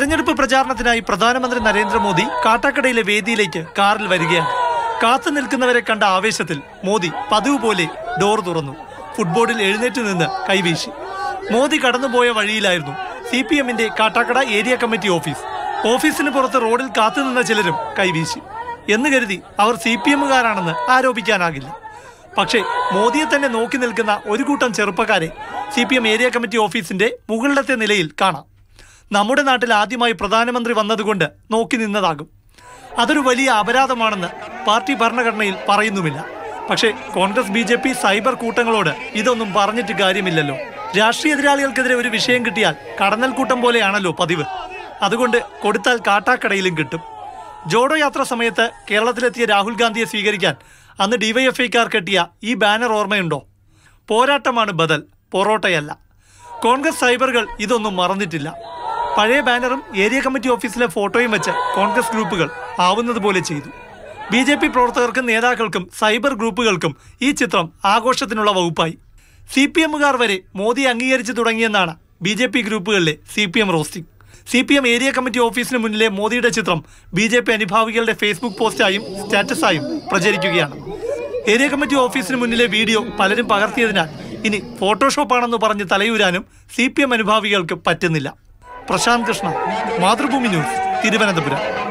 തെരഞ്ഞെടുപ്പ് പ്രചാരണത്തിനായി പ്രധാനമന്ത്രി നരേന്ദ്രമോദി കാട്ടാക്കടയിലെ വേദിയിലേക്ക് കാറിൽ വരികയാണ് കാത്തു നിൽക്കുന്നവരെ കണ്ട ആവേശത്തിൽ മോദി പതിവ് പോലെ ഡോർ തുറന്നു ഫുട്ബോളിൽ എഴുന്നേറ്റ് നിന്ന് കൈവീശി മോദി കടന്നുപോയ വഴിയിലായിരുന്നു സി പി എമ്മിന്റെ കാട്ടാക്കട ഏരിയ കമ്മിറ്റി ഓഫീസ് ഓഫീസിന് പുറത്ത് റോഡിൽ കാത്തുനിന്ന ചിലരും കൈവീശി എന്ന് കരുതി അവർ സി പി എമ്മുകാരാണെന്ന് ആരോപിക്കാനാകില്ല പക്ഷേ മോദിയെ തന്നെ നോക്കി നിൽക്കുന്ന ഒരു കൂട്ടം ചെറുപ്പക്കാരെ C P M area committee ഓഫീസിന്റെ മുകളിലത്തെ നിലയിൽ കാണാം നമ്മുടെ നാട്ടിൽ ആദ്യമായി പ്രധാനമന്ത്രി വന്നതുകൊണ്ട് നോക്കി നിന്നതാകും അതൊരു വലിയ അപരാധമാണെന്ന് പാർട്ടി ഭരണഘടനയിൽ പറയുന്നുമില്ല പക്ഷേ Congress B J P cyber കൂട്ടങ്ങളോട് ഇതൊന്നും പറഞ്ഞിട്ട് കാര്യമില്ലല്ലോ രാഷ്ട്രീയ എതിരാളികൾക്കെതിരെ ഒരു വിഷയം കിട്ടിയാൽ കടന്നൽ കൂട്ടം പോലെയാണല്ലോ പതിവ് അതുകൊണ്ട് കൊടുത്താൽ കാട്ടാക്കടയിലും കിട്ടും ജോഡോ യാത്ര സമയത്ത് കേരളത്തിലെത്തിയ രാഹുൽ ഗാന്ധിയെ സ്വീകരിക്കാൻ അന്ന് ഡിവൈഎഫ്ഐക്കാർ കെട്ടിയ ഈ ബാനർ ഓർമ്മയുണ്ടോ പോരാട്ടമാണ് ബദൽ പൊറോട്ടയല്ല കോൺഗ്രസ് സൈബറുകൾ ഇതൊന്നും മറന്നിട്ടില്ല പഴയ ബാനറും ഏരിയ കമ്മിറ്റി ഓഫീസിലെ ഫോട്ടോയും വെച്ച് കോൺഗ്രസ് ഗ്രൂപ്പുകൾ ആവുന്നത് പോലെ ചെയ്തു ബി ജെ പി പ്രവർത്തകർക്കും നേതാക്കൾക്കും സൈബർ ഗ്രൂപ്പുകൾക്കും ഈ ചിത്രം ആഘോഷത്തിനുള്ള വകുപ്പായി സി പി എമ്മുകാർ വരെ മോദി അംഗീകരിച്ചു തുടങ്ങിയെന്നാണ് ബി ജെ പി ഗ്രൂപ്പുകളിലെ C P M roasting C P M area committee ഓഫീസിന് മുന്നിലെ മോദിയുടെ ചിത്രം ബി ജെ പി അനുഭാവികളുടെ ഫേസ്ബുക്ക് പോസ്റ്റായും സ്റ്റാറ്റസായും പ്രചരിക്കുകയാണ് ഏരിയ കമ്മിറ്റി ഓഫീസിന് മുന്നിലെ വീഡിയോ പലരും പകർത്തിയതിനാൽ ഇനി ഫോട്ടോഷോപ്പാണെന്ന് പറഞ്ഞ് തലയൂരാനും സി പി എം അനുഭാവികൾക്ക് പറ്റുന്നില്ല പ്രശാന്ത് കൃഷ്ണ മാതൃഭൂമി ന്യൂസ് തിരുവനന്തപുരം